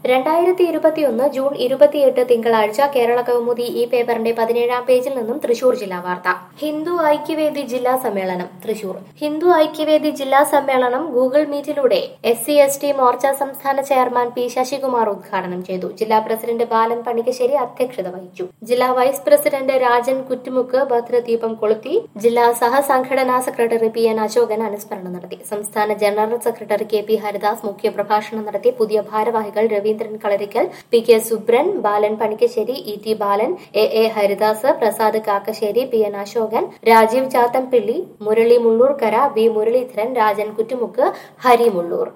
രണ്ടായിരത്തി ഇരുപത്തിയൊന്ന് ജൂൺ ഇരുപത്തിയെട്ട് തിങ്കളാഴ്ച കേരള കൗമുദി ഈ പേപ്പറിന്റെ പതിനേഴാം പേജിൽ നിന്നും തൃശൂർ ജില്ലാ വാർത്ത ഹിന്ദു ഐക്യവേദി ജില്ലാ സമ്മേളനം തൃശൂർ ഹിന്ദു ഐക്യവേദി ജില്ലാ സമ്മേളനം ഗൂഗിൾ മീറ്റിലൂടെ S C S T Morcha സംസ്ഥാന ചെയർമാൻ പി ശശികുമാർ ഉദ്ഘാടനം ചെയ്തു ജില്ലാ പ്രസിഡന്റ് ബാലൻ പണിക്കശ്ശേരി അധ്യക്ഷത വഹിച്ചു ജില്ലാ വൈസ് പ്രസിഡന്റ് രാജൻ കുറ്റുമുക്ക് ഭദ്രദീപം കൊളുത്തി ജില്ലാ സഹസംഘടനാ സെക്രട്ടറി പി എൻ അശോകൻ അനുസ്മരണം നടത്തി സംസ്ഥാന general secretary K P Haridas മുഖ്യപ്രഭാഷണം നടത്തി പുതിയ ഭാരവാഹികൾ Raveendran Kalarikkal P K Subran Balan Panikkassery E T Balan A A Haridas Prasad Kakkassery P N Ashokan Rajeev Chathampilly Murali Mullurkara V Muraleedharan Rajan Kuttumukku Hari Mulloor